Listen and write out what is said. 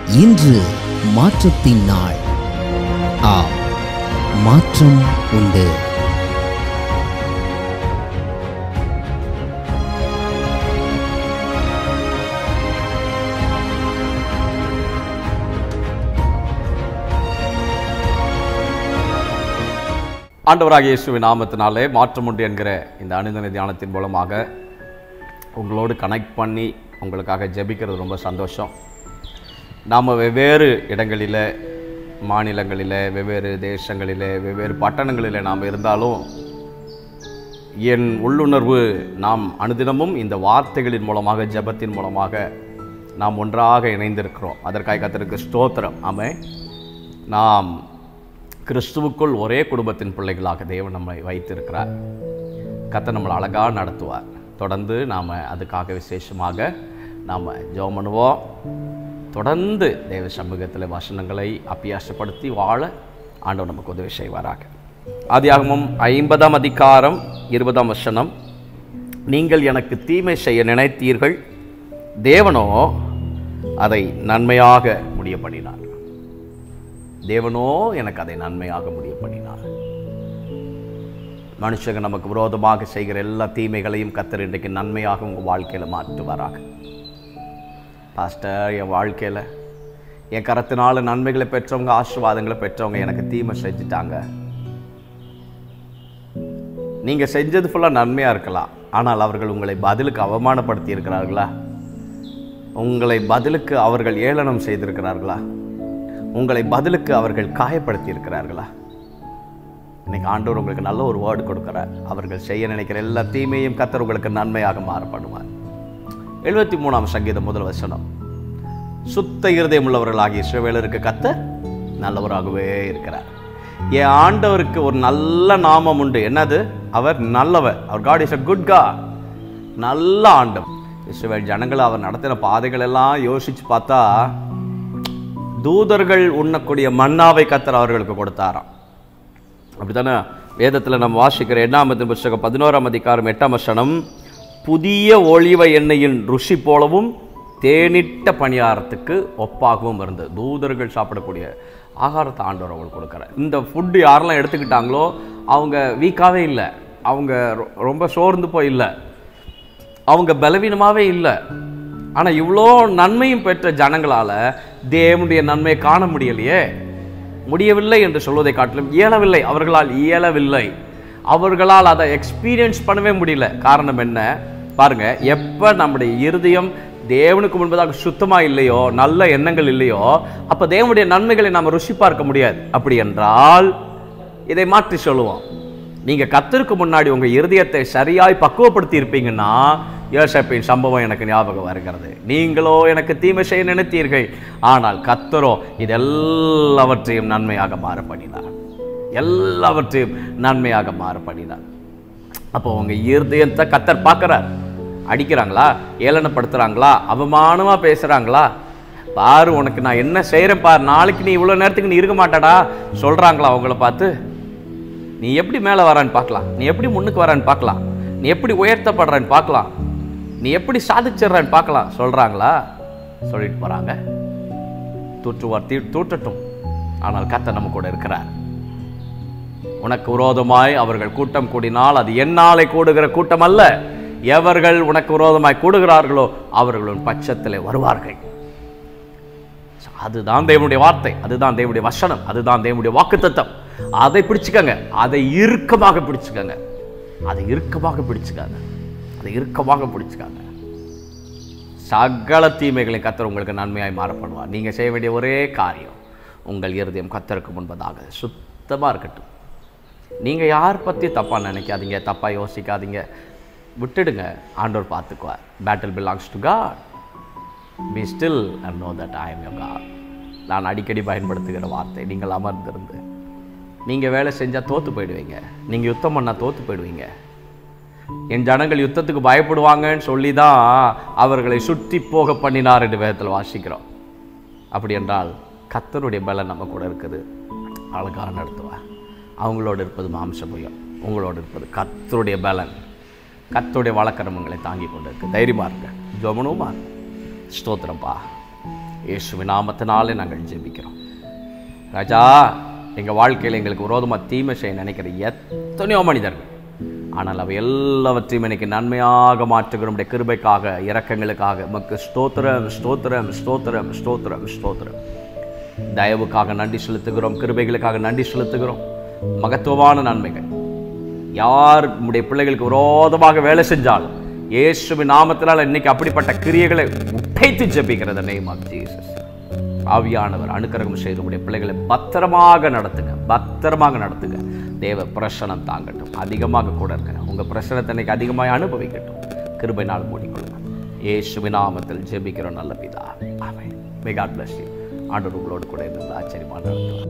இன்று மாற்றத்தின் நாள் ஆம் மாற்றம் உண்டு ஆண்டவராகிய இயேசுவின் நாமத்தினாலே மாற்றம் உண்டு என்கிற இந்த அனுதின தியானத்தின் மூலமாக உங்களோடு கனெக்ட் பண்ணி உங்களுக்காக ஜெபிக்கிறது ரொம்ப சந்தோஷம் நாம் வெவ்வேறு இடங்களில் மாநிலங்களில் வெவ்வேறு தேசங்களில் வெவ்வேறு பட்டணங்களில் நாம் இருந்தாலும் என் உள்ளுணர்வு நாம் அனுதினமும் இந்த வார்த்தைகளின் மூலமாக ஜெபத்தின் மூலமாக நாம் ஒன்றாக இணைந்திருக்கிறோம் அதற்காக கத்திற்கு ஸ்தோத்திரம் ஆமே நாம் கிறிஸ்துவுக்குள் ஒரே குடும்பத்தின் பிள்ளைகளாக தேவன் நம்மை வைத்திருக்கிறார் கத்தை நம்மளை அழகாக நடத்துவார் தொடர்ந்து நாம் அதுக்காக விசேஷமாக நாம் ஜெபம் பண்ணுவோம் தொடர்ந்து தேவ சமூகத்தில் வசனங்களை அபியாசப்படுத்தி வாழ ஆண்டவர் நமக்கு உதவி செய்வாராக ஆதியாகமம் ஐம்பதாம் அதிகாரம் இருபதாம் வசனம் நீங்கள் எனக்கு தீமை செய்ய நினைத்தீர்கள் தேவனோ அதை நன்மையாக முடிய பண்ணினார் தேவனோ எனக்கு அதை நன்மையாக முடிய பண்ணினார் மனுஷங்க நமக்கு விரோதமாக செய்கிற எல்லா தீமைகளையும் கத்தர் இன்றைக்கு நன்மையாக உங்கள் வாழ்க்கையில் மாற்றுவாராக பாஸ்டர் என் வாழ்க்கையில் என் கரத்தினால நன்மைகளை பெற்றவங்க ஆசீர்வாதங்களை பெற்றவங்க எனக்கு தீமை செஞ்சுட்டாங்க நீங்கள் செஞ்சது ஃபுல்லாக நன்மையாக இருக்கலாம் ஆனால் அவர்கள் உங்களை பதிலுக்கு அவமானப்படுத்தி இருக்கிறார்களா உங்களை பதிலுக்கு அவர்கள் ஏளனம் செய்திருக்கிறார்களா உங்களை பதிலுக்கு அவர்கள் காயப்படுத்தி இருக்கிறார்களா இன்னைக்கு ஆண்டவர் உங்களுக்கு நல்ல ஒரு வேர்டு கொடுக்கிறார் அவர்கள் செய்ய நினைக்கிற எல்லா தீமையும் கத்தர் உங்களுக்கு நன்மையாக மாறப்படுவார் எழுபத்தி மூணாம் சங்கீதம் முதல் வசனம் சுத்த இருதயம் உள்ளவர்களாகிய இஸ்ரவேலருக்கு கத்தர் நல்லவராகவே இருக்கிறார் என் ஆண்டவருக்கு ஒரு நல்ல நாமம் உண்டு என்னது அவர் நல்லவர் அவர் காட் இஸ் அ குட் கா நல்ல ஆண்டவர் இஸ்ரவேல் ஜனங்களை அவர் நடத்தின பாதைகள் எல்லாம் யோசிச்சு பார்த்தா தூதர்கள் உண்ணக்கூடிய மன்னாவை கத்தர் அவர்களுக்கு கொடுத்தாராம் அப்படித்தானே வேதத்தில் நம்ம வாசிக்கிற எண்ணாமத்தின் புஸ்தகம் பதினோராம் அதிகாரம் எட்டாம் வசனம் புதிய ஒளிவ எண்ணெயின் ருசி போலவும் தேனிட்ட பணியாரத்துக்கு ஒப்பாகவும் இருந்தது தூதர்கள் சாப்பிடக்கூடிய ஆகாரத்தை ஆண்டவர் அவங்களுக்கு கொடுக்குறார் இந்த ஃபுட்டு யாரெல்லாம் எடுத்துக்கிட்டாங்களோ அவங்க வீக்காகவே இல்லை அவங்க ரொ- ரொம்ப சோர்ந்து போய் இல்லை அவங்க பலவீனமாகவே இல்லை ஆனால் இவ்வளோ நன்மையும் பெற்ற ஜனங்களால் தேவனுடைய நன்மையை காண முடியலையே முடியவில்லை என்று சொல்வதை காட்டிலும் இயலவில்லை அவர்களால் இயலவில்லை அவர்களால் அதை எக்ஸ்பீரியன்ஸ் பண்ணவே முடியல காரணம் என்ன பாருங்க எப்போ நம்முடைய இருதயம் தேவனுக்கு முன்பதாக சுத்தமாக இல்லையோ நல்ல எண்ணங்கள் இல்லையோ அப்போ தேவனுடைய நன்மைகளை நாம் ருசி பார்க்க முடியாது அப்படி என்றால் இதை மாற்றி சொல்லுவோம் நீங்க கத்தருக்கு முன்னாடி உங்க இருதயத்தை சரியாய் பக்குவப்படுத்தி இருப்பீங்கன்னா யோசப்பின் சம்பவம் எனக்கு ஞாபகம் வருகிறது நீங்களோ எனக்கு தீமை செய்ய நினைத்தீர்கள் ஆனால் கத்தரோ இதெல்லாவற்றையும் நன்மையாக மாற பண்ணினார் எல்லாவற்றையும் நன்மையாக மாற பண்ணினார் அப்போ உங்க இருதயத்தை கத்தர் பார்க்கறார் அடிக்கிறாங்களா ஏளனப்படுத்துறாங்களா அவமானமா பேசுறாங்களா பாரு உனக்கு நான் என்ன செய்கிறேன் பாரு நாளைக்கு நீ இவ்வளோ நேரத்துக்கு நீ இருக்க மாட்டாடா சொல்றாங்களா அவங்கள பார்த்து நீ எப்படி மேலே வரான்னு பார்க்கலாம் நீ எப்படி முன்னுக்கு வரான்னு பார்க்கலாம் நீ எப்படி உயர்த்தப்படுறான்னு பார்க்கலாம் நீ எப்படி சாதிச்சிடுறான்னு பார்க்கலாம் சொல்கிறாங்களா சொல்லிட்டு போகிறாங்க தூற்றுவார் தீ தூற்றட்டும் ஆனால் கத்த நம்ம கூட இருக்கிறார் உனக்கு விரோதமாய் அவர்கள் கூட்டம் கூடினால் அது என்னாலே கூடுகிற கூட்டம் அல்ல எவர்கள் உனக்கு விரோதமாய் கூடுகிறார்களோ அவர்கள் உன் பட்சத்திலே வருவார்கள் அதுதான் தேவனுடைய வார்த்தை அதுதான் தேவனுடைய வசனம் அதுதான் தேவனுடைய வாக்குத்தத்தம் அதை பிடிச்சுக்கங்க அதை இறுக்கமாக பிடிச்சுக்கங்க அதை இறுக்கமாக பிடிச்சுக்காங்க அதை இறுக்கமாக பிடிச்சுக்காங்க சகல தீமைகளை கத்தர் உங்களுக்கு நன்மையாய் மாற பண்ணுவார் நீங்கள் செய்ய வேண்டிய ஒரே காரியம் உங்கள் இருதயம் கத்தருக்கு முன்பதாக சுத்தமாக இருக்கட்டும் நீங்கள் யார் பற்றி தப்பாக நினைக்காதீங்க தப்பாக யோசிக்காதீங்க விட்டுடுங்க ஆண்டவர் பார்த்துக்குவார் battle belongs to God be still and know that I am your God நான் அடிக்கடி பயன்படுத்துகிற வார்த்தை நீங்கள் அமர்ந்திருந்து நீங்கள் வேலை செஞ்சால் தோற்று போயிடுவீங்க நீங்கள் யுத்தம் பண்ணால் தோற்று போயிடுவீங்க என் ஜனங்கள் யுத்தத்துக்கு பயப்படுவாங்கன்னு சொல்லி தான் அவர்களை சுற்றி போக பண்ணினார் என்று வேதத்தில் வாசிக்கிறோம் அப்படி என்றால் கத்தருடைய பலன் நம்ம கூட இருக்குது அழகாக நடத்துவார் அவங்களோடு இருப்பது மாம்ச புயம் உங்களோடு இருப்பது கத்தருடைய பலன் கத்தருடைய வழக்கரமங்களை தாங்கி கொண்டு இருக்கு தைரியமாக இருக்க ஜோமனுமா ஸ்தோத்திரம்ப்பா இயேசுவின் நாமத்தினாலே நாங்கள் ஜெபிக்கிறோம் ராஜா எங்கள் வாழ்க்கையில் எங்களுக்கு விரோதமாக தீமை செய்ய நினைக்கிற எத்தனையோ மனிதர்கள் ஆனால் அவை எல்லாவற்றையும் எனக்கு நன்மையாக மாற்றுகிற உடைய கிருபைக்காக இரக்கங்களுக்காக உமக்கு ஸ்தோத்திரம் ஸ்தோத்திரம் ஸ்தோத்திரம் ஸ்தோத்திரம் ஸ்தோத்திரம் தயவுக்காக நன்றி செலுத்துகிறோம் கிருபைகளுக்காக நன்றி செலுத்துகிறோம் மகத்துவமான நன்மைகள் யார் உம்முடைய பிள்ளைகளுக்கு விரோதமாக வேலை செஞ்சாலும் இயேசுவின் நாமத்தினால் இன்னைக்கு அப்படிப்பட்ட கிரியைகளை உடைத்து ஜெபிக்கிறது நேம் ஆஃப் ஜீசஸ் ஆவியானவர் அனுக்கிரகம் செய்து உடைய பிள்ளைகளை பத்திரமாக நடத்துங்க பத்திரமாக நடத்துங்க தேவ பிரசனம் தாங்கட்டும் அதிகமாக கூட இருங்க உங்க பிரசனத்தை இன்னைக்கு அதிகமாக அனுபவிக்கட்டும் கிருபை நாள் மூடிக்கொள்ளுங்க இயேசுவின் நாமத்தில் ஜெபிக்கிறோம் நல்ல பிதா amen may God bless you ஆண்டவர் உங்களோடு கூட இருந்து ஆச்சரியமாக நடத்துவார்